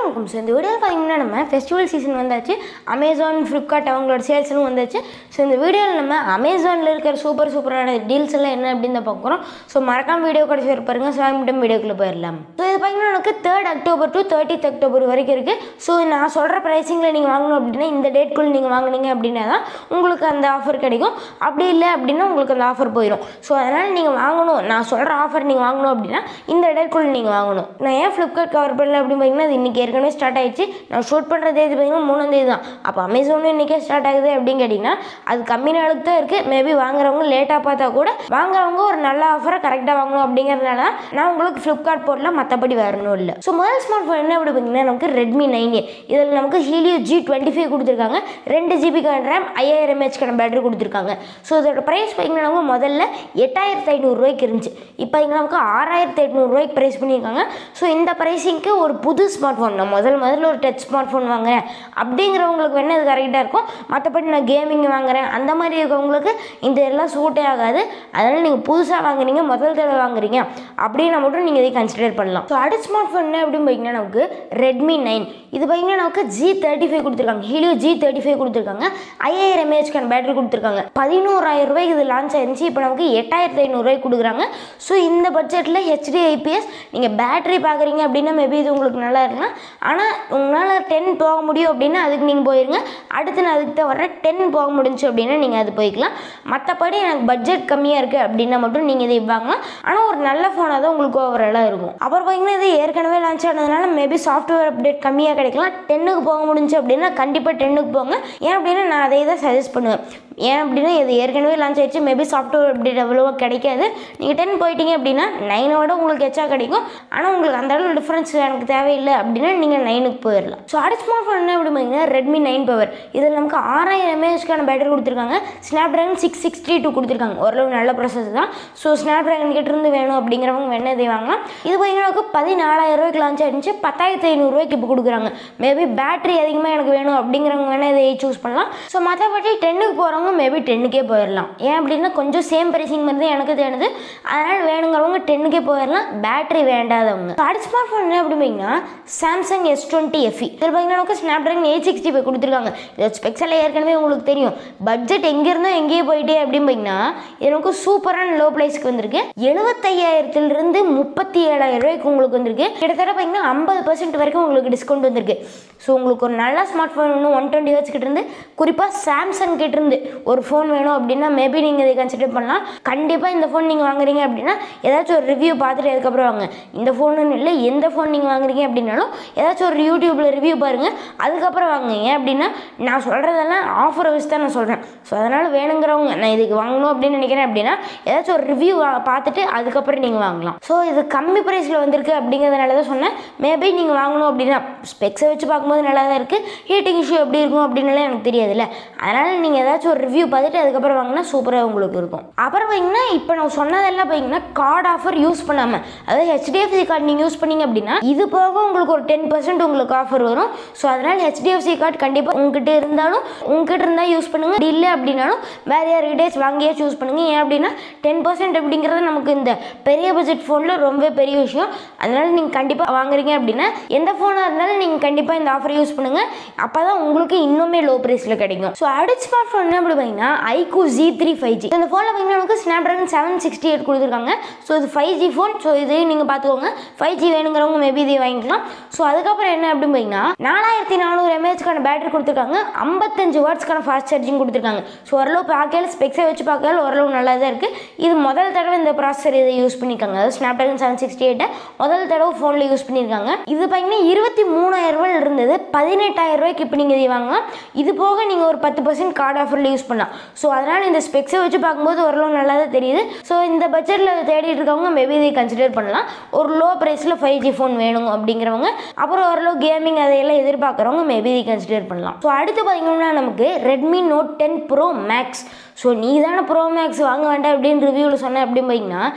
வணக்கம் ஸோ இந்த வீடியோவில் பார்த்தீங்கன்னா நம்ம ஃபெஸ்டிவல் சீசன் வந்தாச்சு அமேசான் ஃப்ளிப்கார்ட் அவங்களோட சேல்ஸ்னு வந்தாச்சு ஸோ இந்த வீடியோவில் நம்ம அமேசானில் இருக்கிற சூப்பர் சூப்பரான டீல்ஸ் எல்லாம் என்ன அப்படின்னு தான் பார்க்குறோம் ஸோ மறக்காம வீடியோ கடைசி வரை பாருங்க ஸோ மட்டும் வீடியோக்குள்ளே போயிடலாம் ஸோ இது பார்த்தீங்கன்னா எனக்கு third October to thirtieth October வரைக்கும் இருக்குது ஸோ நான் சொல்கிற ப்ரைஸிங்கில் நீங்கள் வாங்கணும் அப்படின்னா இந்த டேட்குள்ளே நீங்கள் வாங்குனீங்க அப்படின்னா தான் உங்களுக்கு அந்த ஆஃபர் கிடைக்கும் அப்படி இல்லை அப்படின்னா உங்களுக்கு அந்த ஆஃபர் போயிடும் ஸோ அதனால் நீங்கள் வாங்கணும் நான் சொல்கிற ஆஃபர் நீங்கள் வாங்கணும் அப்படின்னா இந்த டேட்குள்ளே நீங்கள் வாங்கணும் நான் ஏன் ஃப்ளிப்கார்ட் கவர் பண்ணல அப்படின்னு பார்த்தீங்கன்னா அது இன்றைக்கி ஏற்கனவே ஸ்டார்ட் ஆயிடுச்சு நான் ஷூட் பண்ணுற தேதி பார்த்தீங்கன்னா மூணாம் தேதி தான் அப்போ அமேசானும் இன்றைக்கே ஸ்டார்ட் ஆகுது அப்படின்னு கேட்டிங்கன்னா அது கம்மி நாளுக்கு தான் இருக்குது மேபி வாங்குறவங்க லேட்டாக பார்த்தா கூட வாங்குறவங்க ஒரு நல்ல ஆஃபரை கரெக்டாக வாங்கணும் அப்படிங்கிறதுனால தான் நான் உங்களுக்கு ஃப்ளிப்கார்ட் போடலாம் மற்றபடி வரணும் இல்லை ஸோ முதல் ஸ்மார்ட் ஃபோன் என்ன அப்படி பார்த்தீங்கன்னா நமக்கு ரெட்மி நைன் ஏ இதில் நமக்கு ஹீலியோ ஜி டுவெண்ட்டி ஃபைவ் கொடுத்துருக்காங்க ரெண்டு ஜிபிக்கான ரேம் ஐயாயிரம் எம்ஏஹெச்க்கான பேட்டரி கொடுத்துருக்காங்க ஸோ இதோட ப்ரைஸ் பார்த்தீங்கன்னா நமக்கு முதல்ல எட்டாயிரத்து ஐநூறுரூவாய்க்கு இருந்துச்சு இப்போ பார்த்தீங்கன்னா நமக்கு ஆறாயிரத்து எட்நூறுரூவாய்க்கு ப்ரைஸ் பண்ணியிருக்காங்க ஸோ இந்த ப்ரைஸிங்க்கு ஒரு புது ஸ்மார்ட் ஃபோன் நான் முதல் முதல்ல ஒரு டச் ஸ்மார்ட் ஃபோன் வாங்குறேன் அப்படிங்கிறவங்களுக்கு வேணால் இது கரெக்டாக இருக்கும் மற்றபடி நான் கேமிங் வாங்குறேன் அந்த மாதிரி இருக்கவங்களுக்கு இந்த எல்லாம் சூட்டே ஆகாது அதனால் நீங்கள் புதுசாக வாங்குறீங்க முதல் தடவை வாங்குறீங்க அப்படின்னா மட்டும் நீங்கள் இதை கன்சிடர் பண்ணலாம் ஸோ அடுத்த ஸ்மார்ட் ஃபோன் என்ன அப்படின்னு பார்த்தீங்கன்னா நமக்கு ரெட்மி நைன் இது பார்த்தீங்கன்னா நமக்கு ஜி தேர்ட்டி ஃபைவ் கொடுத்துருக்காங்க ஹீலியோ ஜி தேர்ட்டி ஃபைவ் கொடுத்துருக்காங்க ஐயாயிரம் எம்ஏஹெச்க்கான பேட்டரி கொடுத்துருக்காங்க பதினோராயிரம் ரூபாய்க்கு இது லான்ச் ஆயிருந்துச்சு இப்போ நமக்கு எட்டாயிரத்து ஐநூறுரூவாய்க்கு கொடுக்குறாங்க ஸோ இந்த பட்ஜெட்டில் ஹெச்டி ஐபிஎஸ் நீங்கள் பேட்டரி பார்க்குறீங்க அப்படின்னா மேபி இது உங்களுக்கு நல்லா இருக்கலாம் ஆனால் உங்களால் டென் போக முடியும் அப்படின்னா அதுக்கு நீங்கள் போயிருங்க அடுத்து நான் அதுக்கு தான் வரேன் டென் போக முடிஞ்சு அப்படின்னா நீங்கள் அது போய்க்கலாம் மற்றபடி எனக்கு பட்ஜெட் கம்மியாக இருக்குது அப்படின்னா மட்டும் நீங்கள் இதை வாங்கலாம் ஆனால் ஒரு நல்ல ஃபோனாக தான் உங்களுக்கு ஓவராலாக இருக்கும் அப்புறம் பார்த்தீங்கன்னா இது ஏற்கனவே லான்ச் ஆனதுனால மேபி சாஃப்ட்வேர் அப்டேட் கம்மியாக கிடைக்கலாம் டென்னுக்கு போக முடிஞ்சு அப்படின்னா கண்டிப்பாக டென்னுக்கு போங்க ஏன் அப்படின்னா நான் அதை தான் சஜஸ்ட் பண்ணுவேன் ஏன் அப்படின்னா இது ஏற்கனவே லான்ச் ஆயிடுச்சு மேபி சாஃப்ட்வேர் அப்டேட் அவ்வளோவா கிடைக்காது நீங்கள் டென் போயிட்டீங்க அப்படின்னா நைனோட உங்களுக்கு எச்சா கிடைக்கும் ஆனால் உங்களுக்கு அந்த அளவு டிஃப்ரென்ஸ் எனக்கு தேவையில்லை அப்படின்னா நீங்கள் நைனுக்கு போயிடலாம் ஸோ அடுத்த ஸ்மார்ட் ஃபோன் என்ன அப்படி பார்த்தீங்கன்னா ரெட்மி நைன் பவர் இதில் நமக்கு ஆறாயிரம் எம்ஏஹெச்க்கான பேட்டரி கொடுத்துருக்காங்க Snapdragon six sixty two கொடுத்துருக்காங்க ஓரளவு நல்ல ப்ராசஸ் தான் ஸோ ஸ்னாப் ட்ராகன் கிட்ட இருந்து வேணும் அப்படிங்கிறவங்க வேணா இதை வாங்கலாம் இது பார்த்தீங்கன்னா பதினாலாயிரம் ரூபாய்க்கு லான்ச் ஆயிடுச்சு பத்தாயிரத்தி ஐநூறுரூவாய்க்கு இப்போ கொடுக்குறாங்க மேபி பேட்டரி அதிகமாக எனக்கு வேணும் அப்படிங்கிறவங்க வேணால் இதை சூஸ் பண்ணலாம் ஸோ மற்றபடி டென்னுக்கு போகிறவங்க மேபி டென்னுக்கே போயிடலாம் ஏன் அப்படின்னா கொஞ்சம் சேம் ப்ரைஸிங் மாதிரி தான் எனக்கு தேணுது அதனால் வேணுங்கிறவங்க டென்னுக்கே போயிடலாம் பேட்டரி வேண்டாதவங்க ஸோ அடுத்த ஸ்மார்ட் ஃபோன் என்ன அப்படின்னா சாம்சங் எஸ் டுவெண்ட்டி எஃப்இ இதில் பார்த்தீங்கன்னா நமக்கு Snapdragon eight sixty five கொடுத்துருக்காங்க இது ஸ்பெக்ஸில் ஏற்கனவே உங்களுக்கு தெரியும் பட்ஜெட் எங்கே இருந்தோ எங்கேயே போயிட்டே அப்படின்னு பார்த்தீங்கன்னா இது நமக்கு சூப்பரான லோ ப்ரைஸ்க்கு வந்திருக்கு எழுபத்தையாயிரத்துலேருந்து முப்பத்தி ஏழாயிரம் ரூபாய்க்கு உங்களுக்கு வந்திருக்கு கிட்டத்தட்ட பார்த்தீங்கன்னா ஐம்பது பர்சன்ட் வரைக்கும் உங்களுக்கு டிஸ்கவுண்ட் வந்திருக்கு ஸோ உங்களுக்கு ஒரு நல்ல ஸ்மார்ட் ஃபோன் ஒன்று ஒன் டுவெண்ட்டி ஹெச் கிட்ட இருந்து குறிப்பாக சாம்சங் கிட்ட இருந்து ஒரு ஃபோன் வேணும் அப்படின்னா மேபி நீங்கள் இதை கன்சிடர் பண்ணலாம் கண்டிப்பாக இந்த ஃபோன் நீங்கள் வாங்குறீங்க அப்படின்னா ஏதாச்சும் ஒரு ரிவ்யூ பார்த்துட்டு அதுக்கப்புறம் வாங்க இந்த ஃபோனுன்னு இல்லை எந்த ஃபோன் நீங்கள் வாங்குறீங்க அப்படின்னாலும் ஏதாச்சும் ஒரு யூடியூப்பில் ரிவ்யூ பாருங்கள் அதுக்கப்புறம் வாங்க ஏன் அப்படின்னா நான் சொல்கிறதெல்லாம் ஆஃபரை வச்சு தான் நான் சொல்கிறேன் ஸோ அதனால் வேணுங்கிறவங்க நான் இதுக்கு வாங்கணும் அப்படின்னு நினைக்கிறேன் அப்படின்னா ஏதாச்சும் ஒரு ரிவ்யூ பார்த்துட்டு அதுக்கப்புறம் நீங்கள் வாங்கலாம் ஸோ இது கம்மி ப்ரைஸில் வந்திருக்கு அப்படிங்கிறதுனால தான் சொன்னேன் மேபி நீங்கள் வாங்கணும் அப்படின்னா ஸ்பெக்ஸை வச்சு பார்க்கும்போது நல்லா தான் இருக்குது ஹீட்டிங் இஷ்யூ எப்படி இருக்கும் அப்படின்னுலாம் எனக்கு தெரியாதுல்ல அதனால் நீங்கள் ஏதாச்சும் ஒரு ரிவ்யூ பார்த்துட்டு அதுக்கப்புறம் வாங்கினா சூப்பராக உங்களுக்கு இருக்கும் அப்புறம் பார்த்தீங்கன்னா இப்போ நான் சொன்னதெல்லாம் பார்த்தீங்கன்னா கார்டு ஆஃபர் யூஸ் பண்ணாமல் அதாவது ஹெச்டிஎஃப்சி கார்டு நீங்கள் யூஸ் பண்ணீங்க அப்படின்னா இது போக உங்களுக்கு ஒரு டென் பர்சன்ட் உங்களுக்கு ஆஃபர் வரும் ஸோ அதனால் ஹெச்டிஎஃப்சி கார்டு கண்டிப்பாக உங்ககிட்ட இருந்தாலும் உங்ககிட்ட இருந்தால் யூஸ் பண்ணுங்கள் அப்படி இல்லை அப்படின்னாலும் வேறு யார்கிட்டே வாங்கியே சூஸ் பண்ணுங்கள் ஏன் அப்படின்னா டென் பர்சன்ட் அப்படிங்கிறது நமக்கு இந்த பெரிய பட்ஜெட் ஃபோனில் ரொம்ப பெரிய விஷயம் அதனால் நீங்கள் கண்டிப்பாக வாங்குறீங்க அப்படின்னா எந்த ஃபோனாக இருந்தாலும் நீங்கள் கண்டிப்பாக இந்த ஆஃபர் யூஸ் பண்ணுங்கள் அப்போ தான் உங்களுக்கு இன்னுமே லோ ப்ரைஸில் கிடைக்கும் ஸோ அடுத்த ஸ்மார்ட் ஃபோன் என்ன அப்படி பார்த்தீங்கன்னா iQOO G three five G இந்த ஃபோனில் பார்த்தீங்கன்னா நமக்கு Snapdragon seven sixty eight கொடுத்துருக்காங்க ஸோ இது ஃபைவ் ஜி ஃபோன் ஸோ இதையும் நீங்கள் பார்த்துக்கோங்க ஃபைவ் ஜி வேணுங்கிறவங்க மேபி இதை வாங்கிக்கலாம் ஸோ அதுக்கப்புறம் என்ன அப்படின்னு பார்த்தீங்கன்னா நாலாயிரத்தி நானூறு எம்ஏஹெச்க்கான பேட்டரி கொடுத்துருக்காங்க ஐம்பத்தஞ்சு வாட்ஸ்க்கான ஃபாஸ்ட் சார்ஜிங் கொடுத்துருக்காங்க ஸோ ஓரளவு பார்க்கல ஸ்பெக்ஸை வச்சு பார்க்கல ஓரளவு நல்லா தான் இருக்குது இது முதல் தடவை இந்த ப்ராசஸர் இதை யூஸ் பண்ணியிருக்காங்க அதாவது ஸ்னாப் ட்ராகன் செவன் சிக்ஸ்டி எயிட்டை முதல் தடவை ஃபோனில் யூஸ் பண்ணியிருக்காங்க இது பார்த்தீங்கன்னா இருபத்தி மூணாயிரம் ரூபாயில் இருந்தது பதினெட்டாயிரம் ரூபாய்க்கு இப்போ நீங்கள் இதை வாங்கலாம் இது போக நீங்கள் ஒரு பத்து பர்சன்ட் கார்டு ஆஃபரில் யூஸ் பண்ணலாம் ஸோ அதனால் இந்த ஸ்பெக்ஸை வச்சு பார்க்கும்போது ஓரளவு நல்லா தான் தெரியுது ஸோ இந்த பட்ஜெட்டில் தேடிட்டு இருக்கவங்க மேபி இதை கன்சிடர் பண்ணலாம் ஒரு லோ ப்ரைஸில் ஃபைவ் ஜி ஃபோன் வேணும் அப்படிங்கிறவங்க அப்புறம் ஓரளவு கேமிங் அதையெல்லாம் எதிர்பார்க்குறவங்க மேபி இதை கன்சிடர் பண்ணலாம் ஸோ அடுத்து பார்த்தீங்கன்னா நமக்கு Redmi Note ten Pro Max so நீ தானே ப்ரோ மேக்ஸ் வாங்க வேண்டாம் அப்படின்னு ரிவ்யூவில் சொன்னேன் அப்படின்னு பார்த்தீங்கன்னா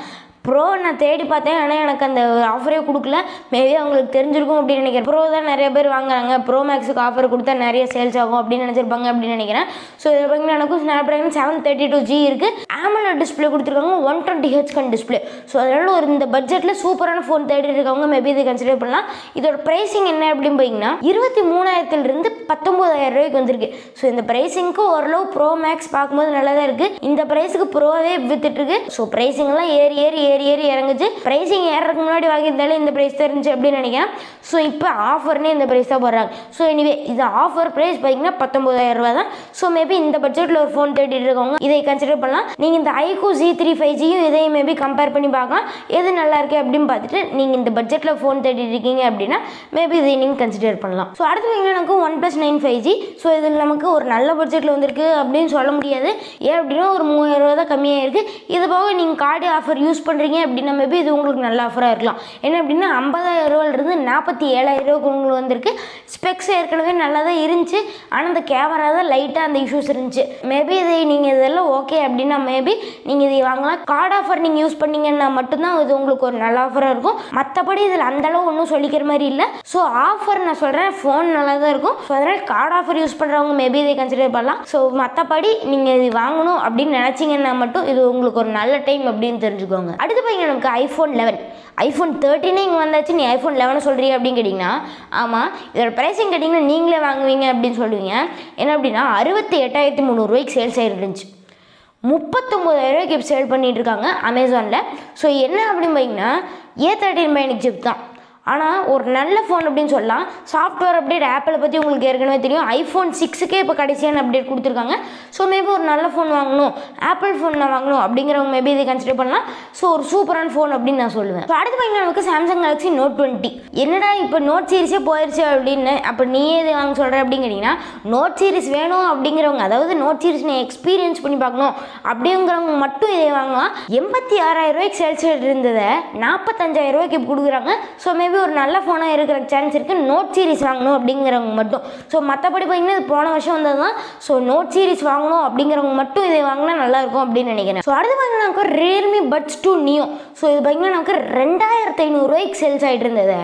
ப்ரோ நான் தேடி பார்த்தேன் ஆனால் எனக்கு அந்த ஆஃபரே கொடுக்கல மேபி அவங்களுக்கு தெரிஞ்சிருக்கும் அப்படின்னு நினைக்கிறேன் ப்ரோ தான் நிறைய பேர் வாங்குறாங்க ப்ரோ மேக்ஸுக்கு ஆஃபர் கொடுத்தா நிறைய சேல்ஸ் ஆகும் அப்படின்னு நினச்சிருப்பாங்க அப்படின்னு நினைக்கிறேன் ஸோ இதில் பார்த்தீங்கன்னா எனக்கும் Snapdragon seven thirty two G இருக்குது ஆமலட் டிஸ்பிளே கொடுத்துருக்காங்க ஒன் டுவெண்ட்டி ஹெச் கன் டிஸ்பிளே ஸோ அதனால ஒரு இந்த பட்ஜெட்டில் சூப்பரான ஃபோன் தேடிட்டு இருக்கவங்க மேபி இதை கன்சிடர் பண்ணலாம் இதோட ப்ரைஸிங் என்ன அப்படின்னு பார்த்தீங்கன்னா இருபத்தி மூணாயிரத்துலேருந்து பத்தொம்போதாயிரம் ரூபாய்க்கு வந்திருக்கு ஸோ இந்த ப்ரைஸிங்க்கு ஓரளவு ப்ரோ மேக்ஸ் பார்க்கும்போது நல்லா தான் இருக்குது இந்த ப்ரைஸுக்கு ப்ரோவே வித்துட்டு இருக்கு ஸோ ப்ரைஸிங்லாம் ஏறி ஏறி ஏறி ஏறி இறங்குச்சு ப்ரைஸிங் ஏறதுக்கு முன்னாடி வாங்கியிருந்தாலே இந்த ப்ரைஸ் தான் இருந்துச்சு அப்படின்னு நினைக்கிறேன் ஸோ இப்போ ஆஃபர்னே இந்த ப்ரைஸ் தான் போடுறாங்க ஸோ எனிவே இது ஆஃபர் ப்ரைஸ் பார்த்தீங்கன்னா பத்தொம்பதாயிரம் ரூபா தான் ஸோ மேபி இந்த பட்ஜெட்டில் ஒரு ஃபோன் தேடிட்டு இருக்கவங்க இதை கன்சிடர் பண்ணலாம் நீங்கள் இந்த ஐகோ ஜி த்ரீ ஃபைவ் ஜியும் இதையும் மேபி கம்பேர் பண்ணி பார்க்கலாம் எது நல்லா இருக்கு அப்படின்னு பார்த்துட்டு நீங்கள் இந்த பட்ஜெட்டில் ஃபோன் தேடிட்டு இருக்கீங்க அப்படின்னா மேபி இதை நீங்கள் கன்சிடர் பண்ணலாம் ஸோ அடுத்து பார்த்தீங்கன்னா எனக்கு OnePlus nine five G so இதில் நமக்கு ஒரு நல்ல பட்ஜெட்டில் வந்திருக்கு அப்படின்னு சொல்ல முடியாது ஏன் அப்படின்னா ஒரு மூவாயிரம் ரூபா தான் கம்மியாக இருக்குது இது போக நீங்கள் கார்டு ஆஃபர் யூஸ் பண்ணுறீங்க அப்படின்னா மேபி இது உங்களுக்கு நல்ல ஆஃபராக இருக்கலாம் என்ன அப்படின்னா ஐம்பதாயிரம் ரூபாயிலிருந்து நாற்பத்தி ஏழாயிரம் ரூபாய்க்கு உங்களுக்கு வந்திருக்கு ஸ்பெக்ஸ் ஏற்கனவே நல்லா தான் இருந்துச்சு ஆனால் அந்த கேமரா தான் லைட்டாக அந்த இஷ்யூஸ் இருந்துச்சு மேபி இதை நீங்கள் இதெல்லாம் ஓகே அப்படின்னா மேபி நீங்கள் இதை வாங்கலாம் கார்டு ஆஃபர் நீங்கள் யூஸ் பண்ணீங்கன்னா மட்டும்தான் இது உங்களுக்கு ஒரு நல்ல ஆஃபராக இருக்கும் மற்றபடி இதில் அந்தளவு ஒன்றும் சொல்லிக்கிற மாதிரி இல்லை ஸோ ஆஃபர் நான் சொல்கிறேன் ஃபோன் நல்லா தான் இருக்கும் ஸோ அதனால் கார்டு ஆஃபர் யூஸ் பண்ணுறவங்க மேபி இதை கன்சிடர் பண்ணலாம் ஸோ மற்றபடி நீங்கள் இது வாங்கணும் அப்படின்னு நினச்சிங்கன்னா மட்டும் இது உங்களுக்கு ஒரு நல்ல டைம் அப்படின்னு தெரிஞ்சுக்கோங்க அடுத்து பார்த்தீங்கன்னா நமக்கு ஐஃபோன் லெவன் ஐஃபோன் தேர்ட்டினே இங்கே வந்தாச்சு நீ ஐஃபோன் லெவனை சொல்கிறீங்க அப்படின்னு கேட்டிங்கன்னா ஆமாம் இதோட ப்ரைஸிங் கேட்டிங்கன்னா நீங்களே வாங்குவீங்க அப்படின்னு சொல்லுவீங்க என்ன அப்படின்னா அறுபத்தி எட்டாயிரத்தி முந்நூறுரூவாய்க்கு சேல்ஸ் ஆகிருந்துச்சு முப்பத்தொம்போதாயிரம் ரூபாய்க்கு இப்போ சேல் பண்ணிட்டு இருக்காங்க அமேசானில் ஸோ என்ன அப்படின்னு பார்த்தீங்கன்னா ஏ தேர்ட்டின் பைனிக் சிப் தான் ஆனால் ஒரு நல்ல ஃபோன் அப்படின்னு சொல்லலாம் சாஃப்ட்வேர் அப்டேட் ஆப்பிளை பற்றி உங்களுக்கு ஏற்கனவே தெரியும் ஐஃபோன் சிக்ஸுக்கே இப்போ கடைசியான அப்டேட் கொடுத்துருக்காங்க ஸோ மேபி ஒரு நல்ல ஃபோன் வாங்கணும் ஆப்பிள் ஃபோன் நான் வாங்கணும் அப்படிங்கிறவங்க மேபி இதை கன்சிடர் பண்ணலாம் ஸோ ஒரு சூப்பரான ஃபோன் அப்படின்னு நான் சொல்லுவேன் ஸோ அடுத்து பார்த்தீங்கன்னா நமக்கு சாம்சங் கேலக்ஸி நோட் டுவெண்ட்டி என்னடா இப்போ நோட் சீரிஸே போயிடுச்சு அப்படின்னு அப்போ நீயே இதை வாங்க சொல்கிற அப்படின்னு கேட்டிங்கன்னா நோட் சீரிஸ் வேணும் அப்படிங்கிறவங்க அதாவது நோட் சீரிஸ் நீ எக்ஸ்பீரியன்ஸ் பண்ணி பார்க்கணும் அப்படிங்கிறவங்க மட்டும் இதை வாங்கலாம் எண்பத்தி ஆறாயிரம் ரூபாய்க்கு சேல்ஸ் இருந்ததை நாற்பத்தஞ்சாயிரம் ரூபாய்க்கு இப்போ கொடுக்குறாங்க ஸோ மேபி ஒரு நல்ல ஃபோனாக இருக்கிற சான்ஸ் இருக்குது நோட் சீரிஸ் வாங்கணும் அப்படிங்கிறவங்க மட்டும் ஸோ மற்றபடி பார்த்தீங்கன்னா இது போன வருஷம் வந்தது தான் ஸோ நோட் சீரிஸ் வாங்கணும் அப்படிங்கிறவங்க மட்டும் இதை வாங்கினா நல்லாயிருக்கும் அப்படின்னு நினைக்கிறேன் ஸோ அடுத்து பார்த்தீங்கன்னா நமக்கு Realme Buds two Neo so இது பார்த்தீங்கன்னா நமக்கு ரெண்டாயிரத்து ஐநூறுரூவாய்க்கு சேல்ஸ் ஆகிட்டு இருந்ததை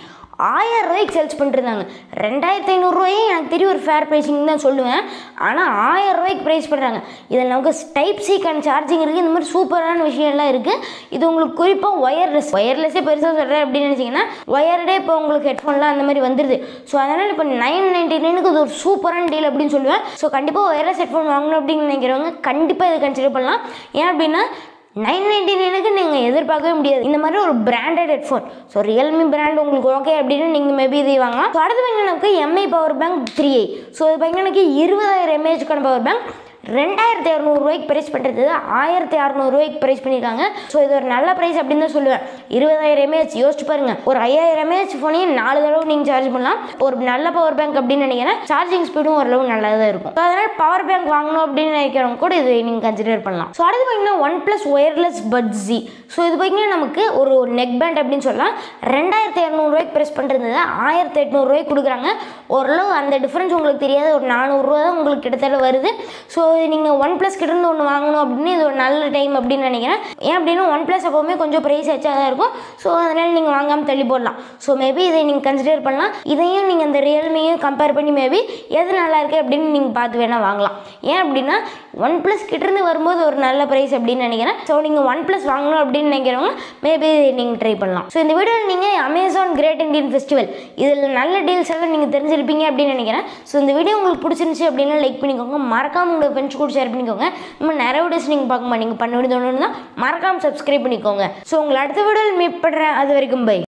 ஆயிரம் ரூபாய்க்கு சேல்ஸ் பண்ணிருந்தாங்க ரெண்டாயிரத்தி ஐநூறுரூவாயே எனக்கு தெரியும் ஒரு ஃபேர் ப்ரைஸிங் தான் சொல்லுவேன் ஆனால் ஆயிரம் ரூபாய்க்கு ப்ரைஸ் பண்ணுறாங்க இதில் நமக்கு டைப் சி கன் சார்ஜிங் இருக்குது இந்த மாதிரி சூப்பரான விஷயம்லாம் இருக்குது இது உங்களுக்கு குறிப்பாக ஒயர்லெஸ் ஒயர்லெஸ்ஸே பெருசாக சொல்கிறேன் அப்படின்னு நினச்சிங்கன்னா ஒயர்டே இப்போ உங்களுக்கு ஹெட்ஃபோன்லாம் அந்த மாதிரி வந்துடுது ஸோ அதனால் இப்போ நைன் நைன்ட்டி நைனுக்கு இது ஒரு சூப்பரான டீல் அப்படின்னு சொல்லுவேன் ஸோ கண்டிப்பாக ஒயர்லெஸ் ஹெட்ஃபோன் வாங்கணும் அப்படின்னு நினைக்கிறவங்க கண்டிப்பாக இதை கன்சிடர் பண்ணலாம் ஏன் அப்படின்னா நைன் நைன்டி நைனுக்கு நீங்கள் எதிர்பார்க்கவே முடியாது இந்த மாதிரி ஒரு branded headphone so Realme brand உங்களுக்கு ஓகே அப்படின்னு நீங்கள் மேபி இதை வாங்கலாம் ஸோ அடுத்து பார்த்தீங்கன்னா நமக்கு Mi power bank three I so இது பார்த்தீங்கன்னா எனக்கு இருபதாயிரம் எம்ஏஹெச்க்கான பவர் பேங்க் ரெண்டாயிரத்தி இரநூறுவாய்க்கு ப்ரைஸ் பண்ணுறது ஆயிரத்தி அறநூறுவாய்க்கு ப்ரைஸ் பண்ணியிருக்காங்க ஸோ இது ஒரு நல்ல ப்ரைஸ் அப்படின்னு தான் சொல்லுவேன் இருபதாயிரம் எம்ஏஹெச் யோசிச்சு பாருங்க ஒரு ஐயாயிரம் எம்ஏஹெச் ஃபோனையும் நாலு தடவை நீங்கள் சார்ஜ் பண்ணலாம் ஒரு நல்ல பவர் பேங்க் அப்படின்னு நினைக்கிறேன் சார்ஜிங் ஸ்பீடும் ஓரளவு நல்லா தான் இருக்கும் ஸோ அதனால் பவர் பேங்க் வாங்கணும் அப்படின்னு நினைக்கிறவங்க கூட இது நீங்கள் கன்சிடர் பண்ணலாம் ஸோ அடுத்து பார்த்தீங்கன்னா OnePlus wireless bud G so இது பார்த்தீங்கன்னா நமக்கு ஒரு நெக் பேண்ட் அப்படின்னு சொல்லலாம் ரெண்டாயிரத்தி இரநூறுவாய்க்கு ப்ரெஸ் பண்ணுறது ஆயிரத்தி எட்நூறுவாய்க்கு கொடுக்குறாங்க ஓரளவு அந்த டிஃப்ரென்ஸ் உங்களுக்கு தெரியாது ஒரு நானூறுரூவா தான் உங்களுக்கு கிட்டத்தட்ட வருது ஸோ நீங்கள் ஒன் ப்ளஸ் கிட்டேருந்து ஒன்று வாங்கணும் அப்படின்னு இது ஒரு நல்ல டைம் அப்படின்னு நினைக்கிறேன் ஏன் அப்படின்னா ஒன் ப்ளஸ் எப்போவுமே கொஞ்சம் ப்ரைஸ் எச்சா தான் இருக்கும் ஸோ அதனால் நீங்கள் வாங்காமல் தள்ளி போடலாம் ஸோ மேபி இதை நீங்கள் கன்சிடர் பண்ணலாம் இதையும் நீங்கள் இந்த ரியல்மியும் கம்பேர் பண்ணி மேபி எது நல்லா இருக்குது அப்படின்னு நீங்கள் பார்த்து வேணால் வாங்கலாம் ஏன் அப்படின்னா ஒன் ப்ளஸ் கிட்டேருந்து வரும்போது ஒரு நல்ல ப்ரைஸ் அப்படின்னு நினைக்கிறேன் ஸோ நீங்கள் ஒன் ப்ளஸ் வாங்கணும் அப்படின்னு நினைக்கிறவங்க மேபி நீங்கள் ட்ரை பண்ணலாம் ஸோ இந்த வீடியோவில் நீங்கள் அமேசான் கிரேட் இண்டியன் ஃபெஸ்டிவல் இதில் நல்ல டீல்ஸ் எல்லாம் நீங்கள் தெரிஞ்சிருப்பீங்க அப்படின்னு நினைக்கிறேன் ஸோ இந்த வீடியோ உங்களுக்கு பிடிச்சிருந்துச்சு அப்படின்னா லைக் பண்ணிக்கோங்க மறக்காம உங்களோட ஃப்ரெண்ட்ஸ் கூட ஷேர் பண்ணிக்கோங்க நம்ம நிறைய வீடியோஸ் நீங்கள் பார்க்க மாட்டீங்க பண்ண வேண்டியது ஒன்று தான் மறக்காம சப்ஸ்கிரைப் பண்ணிக்கோங்க ஸோ உங்களை அடுத்த வீடியோவில் மீட் பண்ணுறேன் அது வரைக்கும் பை